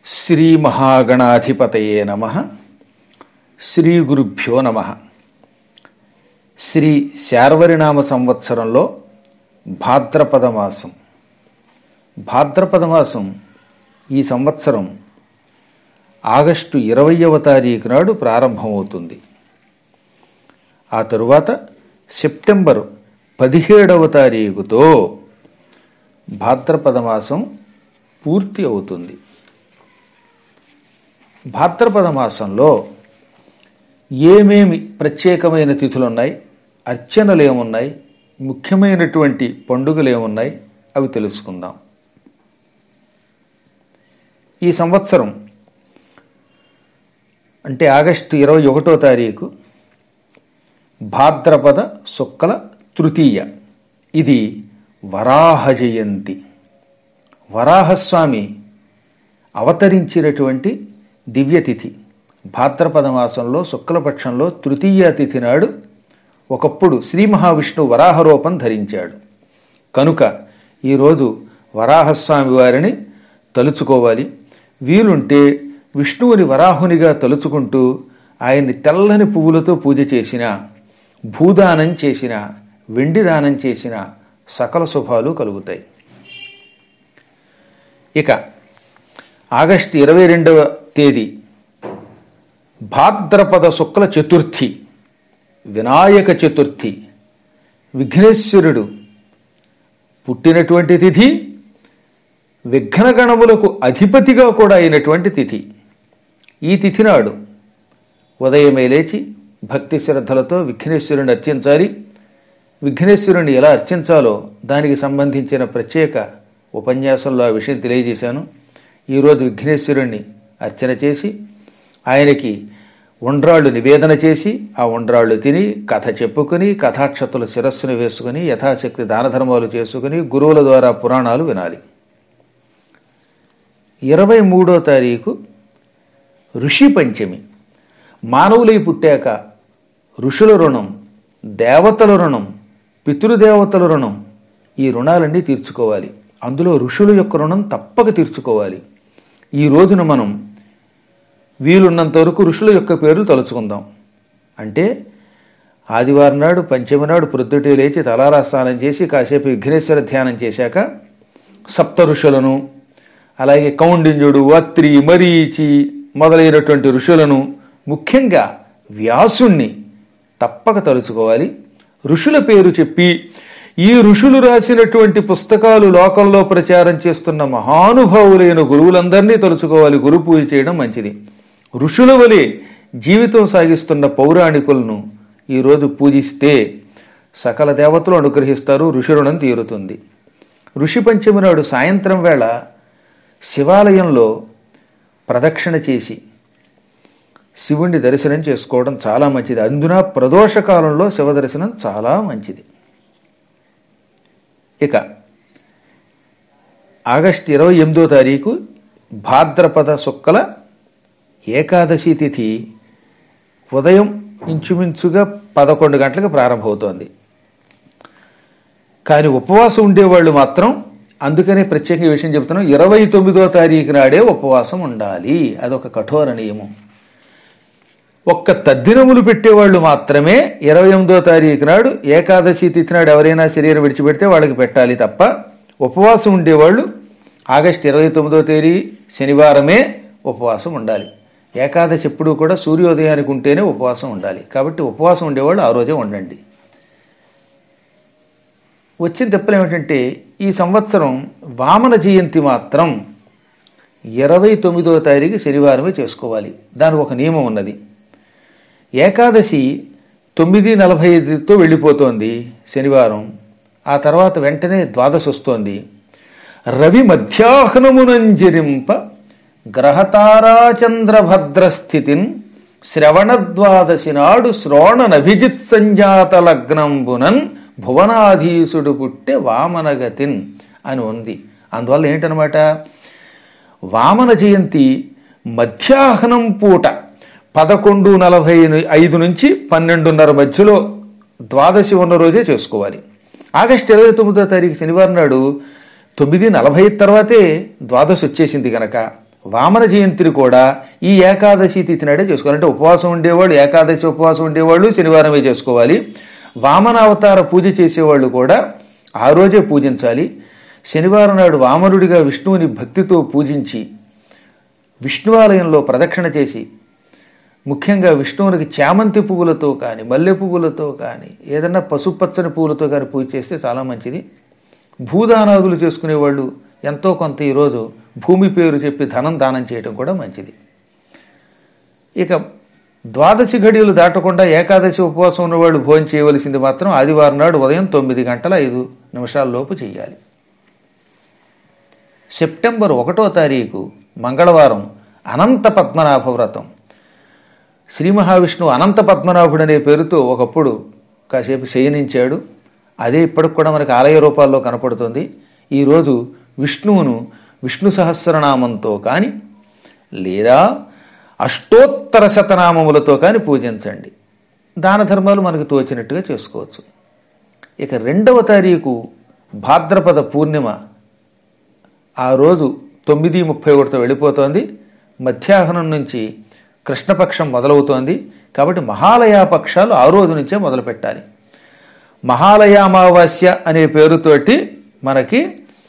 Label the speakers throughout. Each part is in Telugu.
Speaker 1: శ్రీ మహాగణాధిపతయే నమ శ్రీ గురుభ్యో నమ శ్రీ శార్వరినామ సంవత్సరంలో భాద్రపద మాసం భాద్రపద మాసం ఈ సంవత్సరం ఆగస్టు ఇరవయవ తారీఖు నాడు ప్రారంభమవుతుంది ఆ తరువాత సెప్టెంబర్ పదిహేడవ తారీఖుతో భాద్రపద మాసం పూర్తి అవుతుంది భాద్రపద మాసంలో ఏమేమి ప్రత్యేకమైన తిథులు ఉన్నాయి అర్చనలు ఏమున్నాయి ముఖ్యమైనటువంటి పండుగలు ఏమున్నాయి అవి తెలుసుకుందాం ఈ సంవత్సరం అంటే ఆగస్టు ఇరవై ఒకటో తారీఖు భాద్రపద శుక్ల తృతీయ ఇది వరాహ జయంతి వరాహస్వామి అవతరించినటువంటి దివ్యతిథి భాద్రపద మాసంలో శుక్లపక్షంలో తృతీయ తిథి నాడు ఒకప్పుడు శ్రీ మహావిష్ణువు వరాహ రూపం ధరించాడు కనుక ఈరోజు వరాహస్వామి వారిని తలుచుకోవాలి వీలుంటే విష్ణువుని వరాహునిగా తలుచుకుంటూ ఆయన్ని తెల్లని పువ్వులతో పూజ చేసిన భూదానం చేసిన వెండి దానం చేసిన సకల శుభాలు కలుగుతాయి ఇక ఆగస్టు ఇరవై రెండవ తేదీ భాద్రపద శుక్ల చతుర్థి వినాయక చతుర్థి విఘ్నేశ్వరుడు పుట్టినటువంటి తిథి విఘ్నగణములకు అధిపతిగా కూడా అయినటువంటి తిథి ఈ తిథి నాడు ఉదయమే లేచి భక్తి శ్రద్ధలతో విఘ్నేశ్వరుని అర్చించాలి విఘ్నేశ్వరుని ఎలా అర్చించాలో దానికి సంబంధించిన ప్రత్యేక ఉపన్యాసంలో ఆ విషయం తెలియజేశాను ఈరోజు విఘ్నేశ్వరుణ్ణి అర్చన చేసి ఆయనకి ఉండ్రాళ్ళు నివేదన చేసి ఆ ఉండ్రాళ్ళు తిని కథ చెప్పుకుని కథాక్షతుల శిరస్సును వేసుకుని యథాశక్తి దాన ధర్మాలు చేసుకుని గురువుల ద్వారా పురాణాలు వినాలి ఇరవై మూడో తారీఖు ఋషి పంచమి మానవులై పుట్టాక ఋషుల రుణం దేవతల రుణం పితృదేవతల రుణం ఈ రుణాలన్నీ తీర్చుకోవాలి అందులో ఋషుల యొక్క రుణం తప్పక తీర్చుకోవాలి ఈ రోజున మనం వీలున్నంత వరకు ఋషుల యొక్క పేర్లు తలుచుకుందాం అంటే ఆదివారం నాడు పంచమి నాడు ప్రొద్దుటే లేచి తలారా స్నానం చేసి కాసేపు విఘ్నేశ్వర ధ్యానం చేశాక సప్త ఋషులను అలాగే కౌండిన్యుడు అత్రి మరీచి మొదలైనటువంటి ఋషులను ముఖ్యంగా వ్యాసుణ్ణి తప్పక తలుచుకోవాలి ఋషుల పేరు చెప్పి ఈ ఋషులు రాసినటువంటి పుస్తకాలు లోకంలో ప్రచారం చేస్తున్న మహానుభావులైన గురువులందరినీ తలుచుకోవాలి గురు పూజ చేయడం మంచిది ఋషుల వలె జీవితం సాగిస్తున్న పౌరాణికులను ఈరోజు పూజిస్తే సకల దేవతలు అనుగ్రహిస్తారు ఋషి రుణం తీరుతుంది ఋషి పంచమి నాడు సాయంత్రం వేళ శివాలయంలో ప్రదక్షిణ చేసి శివుణ్ణి దర్శనం చేసుకోవడం చాలా మంచిది అందున ప్రదోష కాలంలో శివ దర్శనం చాలా మంచిది ఇక ఆగస్టు ఇరవై ఎనిమిదో తారీఖు భాద్రపద శుక్కల ఏకాదశి తిథి ఉదయం ఇంచుమించుగా పదకొండు గంటలకు ప్రారంభమవుతోంది కానీ ఉపవాసం ఉండేవాళ్ళు మాత్రం అందుకనే ప్రత్యేక విషయం చెప్తున్నాం ఇరవై తొమ్మిదో తారీఖు నాడే ఉపవాసం ఉండాలి అదొక కఠోర నియమం ఒక్క తద్దినములు పెట్టేవాళ్ళు మాత్రమే ఇరవై ఎనిమిదో తారీఖు నాడు ఏకాదశి తిథి నాడు ఎవరైనా శరీరం విడిచిపెడితే వాళ్ళకి పెట్టాలి తప్ప ఉపవాసం ఉండేవాళ్ళు ఆగస్టు ఇరవై తొమ్మిదో తేదీ శనివారమే ఉపవాసం ఉండాలి ఏకాదశి ఎప్పుడూ కూడా సూర్యోదయానికి ఉంటేనే ఉపవాసం ఉండాలి కాబట్టి ఉపవాసం ఉండేవాళ్ళు ఆ రోజే ఉండండి వచ్చిన తెప్పలు ఏమిటంటే ఈ సంవత్సరం వామన జయంతి మాత్రం ఇరవై తొమ్మిదో తారీఖు శనివారమే చేసుకోవాలి దానికి ఒక నియమం ఉన్నది ఏకాదశి తొమ్మిది నలభై ఐదుతో వెళ్ళిపోతోంది శనివారం ఆ తర్వాత వెంటనే ద్వాదశి వస్తోంది రవి మధ్యాహ్నమునంజరింప గ్రహతారాచంద్రభద్రస్థితిన్ శ్రవణద్వాదశి నాడు శ్రోణనభిజిత్ సంజాత లగ్నంబునన్ భువనాధీసుడు పుట్టే వామనగతిన్ అని ఉంది అందువల్ల ఏంటనమాట వామన జయంతి మధ్యాహ్నం పూట పదకొండు నలభై ఐదు నుంచి పన్నెండున్నర మధ్యలో ద్వాదశి ఉన్న రోజే చేసుకోవాలి ఆగస్టు ఇరవై తొమ్మిదో తారీఖు శనివారం నాడు తొమ్మిది నలభై తర్వాతే ద్వాదశి వచ్చేసింది కనుక వామన జయంతిని కూడా ఈ ఏకాదశి తిథి నాడే చేసుకోవాలి అంటే ఉపవాసం ఉండేవాళ్ళు ఏకాదశి ఉపవాసం ఉండేవాళ్ళు శనివారమే చేసుకోవాలి వామన అవతార పూజ చేసేవాళ్ళు కూడా ఆ రోజే పూజించాలి శనివారం నాడు వామనుడిగా విష్ణువుని భక్తితో పూజించి విష్ణువాలయంలో ప్రదక్షిణ చేసి ముఖ్యంగా విష్ణువునికి చామంతి పువ్వులతో కానీ మల్లె పువ్వులతో కానీ ఏదన్నా పసుపచ్చని పువ్వులతో కానీ పూజ చేస్తే చాలా మంచిది భూదానాదులు చేసుకునేవాళ్ళు ఎంతో కొంత ఈరోజు భూమి పేరు చెప్పి ధనం దానం చేయడం కూడా మంచిది ఇక ద్వాదశి ఘడియలు దాటకుండా ఏకాదశి ఉపవాసం ఉన్నవాళ్ళు భోజనం చేయవలసింది మాత్రం ఆదివారం నాడు ఉదయం తొమ్మిది గంటల ఐదు నిమిషాల లోపు చేయాలి సెప్టెంబర్ ఒకటో తారీఖు మంగళవారం అనంత పద్మనాభ వ్రతం శ్రీ మహావిష్ణువు అనంత పద్మనాభుడు అనే పేరుతో ఒకప్పుడు కాసేపు శయనించాడు అదే ఇప్పటికి కూడా మనకి ఆలయ రూపాల్లో కనపడుతుంది ఈరోజు విష్ణువును విష్ణు సహస్రనామంతో కానీ లేదా అష్టోత్తర శతనామములతో కానీ పూజించండి దాన ధర్మాలు మనకు తోచినట్టుగా చేసుకోవచ్చు ఇక రెండవ తారీఖు భాద్రపద పూర్ణిమ ఆ రోజు తొమ్మిది ముప్పై ఒకటితో వెళ్ళిపోతోంది మధ్యాహ్నం నుంచి కృష్ణపక్షం మొదలవుతోంది కాబట్టి మహాలయా పక్షాలు ఆ రోజు నుంచే మొదలు పెట్టాలి మహాలయ అమావాస్య అనే పేరుతోటి మనకి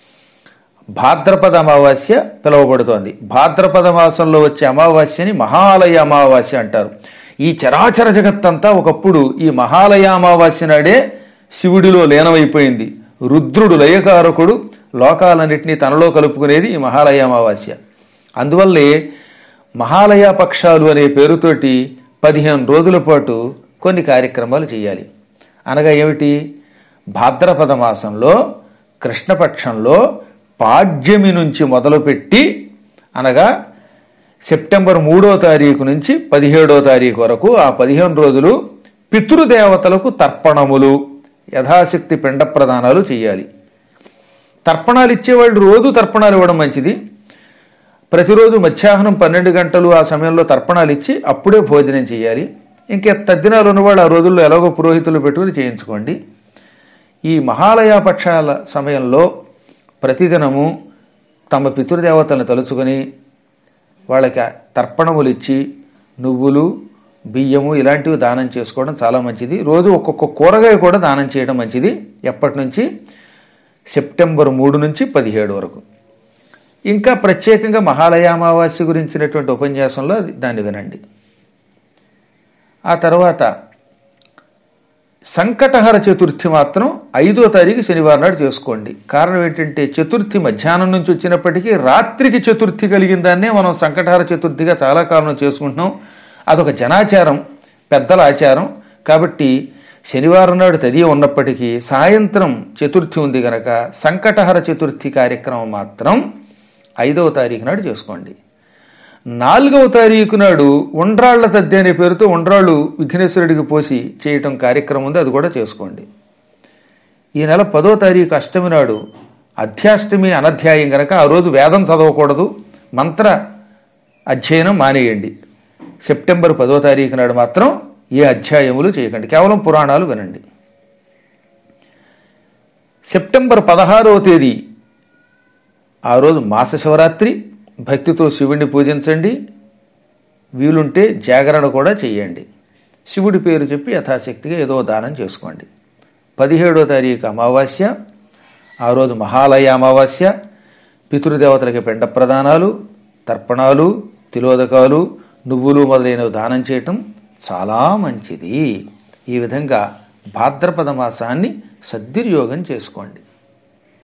Speaker 1: భాద్రపద అమావాస్య పిలువబడుతోంది భాద్రపద మాసంలో వచ్చే అమావాస్యని మహాలయ అమావాస్య అంటారు ఈ చరాచర జగత్తంతా ఒకప్పుడు ఈ మహాలయ అమావాస్య నాడే శివుడిలో లీనమైపోయింది రుద్రుడు లయకారకుడు లోకాలన్నింటినీ తనలో కలుపుకునేది ఈ మహాలయ అమావాస్య అందువల్లే మహాలయ పక్షాలు అనే పేరుతోటి పదిహేను రోజుల పాటు కొన్ని కార్యక్రమాలు చేయాలి అనగా ఏమిటి భాద్రపద మాసంలో కృష్ణపక్షంలో పాడ్యమి నుంచి మొదలుపెట్టి అనగా సెప్టెంబర్ మూడో తారీఖు నుంచి పదిహేడో తారీఖు వరకు ఆ పదిహేను రోజులు పితృదేవతలకు తర్పణములు యథాశక్తి పిండ ప్రదానాలు చేయాలి తర్పణాలు ఇచ్చేవాళ్ళు రోజు తర్పణాలు ఇవ్వడం మంచిది ప్రతిరోజు మధ్యాహ్నం పన్నెండు గంటలు ఆ సమయంలో తర్పణాలు ఇచ్చి అప్పుడే భోజనం చేయాలి ఇంకా తద్దినాలు ఉన్నవాళ్ళు ఆ రోజుల్లో ఎలాగో పురోహితులు పెట్టుకుని చేయించుకోండి ఈ మహాలయ పక్షాల సమయంలో ప్రతిదినము తమ పితృదేవతలను తలుచుకొని వాళ్ళకి తర్పణములు ఇచ్చి నువ్వులు బియ్యము ఇలాంటివి దానం చేసుకోవడం చాలా మంచిది రోజు ఒక్కొక్క కూరగాయ కూడా దానం చేయడం మంచిది ఎప్పటి నుంచి సెప్టెంబర్ మూడు నుంచి పదిహేడు వరకు ఇంకా ప్రత్యేకంగా మహాలయ అమావాస్య గురించినటువంటి ఉపన్యాసంలో అది దాన్ని వినండి ఆ తర్వాత సంకటహర చతుర్థి మాత్రం ఐదో తారీఖు శనివారం నాడు చేసుకోండి కారణం ఏంటంటే చతుర్థి మధ్యాహ్నం నుంచి వచ్చినప్పటికీ రాత్రికి చతుర్థి కలిగిన దాన్నే మనం సంకటహర చతుర్థిగా చాలా కాలం చేసుకుంటున్నాం అదొక జనాచారం పెద్దల ఆచారం కాబట్టి శనివారం నాడు తదియ ఉన్నప్పటికీ సాయంత్రం చతుర్థి ఉంది గనక సంకటహర చతుర్థి కార్యక్రమం మాత్రం ఐదవ తారీఖు నాడు చేసుకోండి నాలుగవ తారీఖు నాడు ఉండ్రాళ్ల తద్ది అనే పేరుతో ఉండ్రాళ్ళు విఘ్నేశ్వరుడికి పోసి చేయటం కార్యక్రమం ఉంది అది కూడా చేసుకోండి ఈ నెల పదో తారీఖు అష్టమి నాడు అధ్యాష్టమి అనధ్యాయం గనక ఆ రోజు వేదం చదవకూడదు మంత్ర అధ్యయనం మానేయండి సెప్టెంబర్ పదో తారీఖు నాడు మాత్రం ఏ అధ్యాయములు చేయకండి కేవలం పురాణాలు వినండి సెప్టెంబర్ పదహారవ తేదీ ఆ రోజు మాస శివరాత్రి భక్తితో శివుడిని పూజించండి వీలుంటే జాగరణ కూడా చేయండి శివుడి పేరు చెప్పి యథాశక్తిగా ఏదో దానం చేసుకోండి పదిహేడో తారీఖు అమావాస్య ఆ రోజు మహాలయ అమావాస్య పితృదేవతలకి పెండ ప్రదానాలు తర్పణాలు తిలోదకాలు నువ్వులు మొదలైనవి దానం చేయటం చాలా మంచిది ఈ విధంగా భాద్రపద మాసాన్ని సద్వినియోగం చేసుకోండి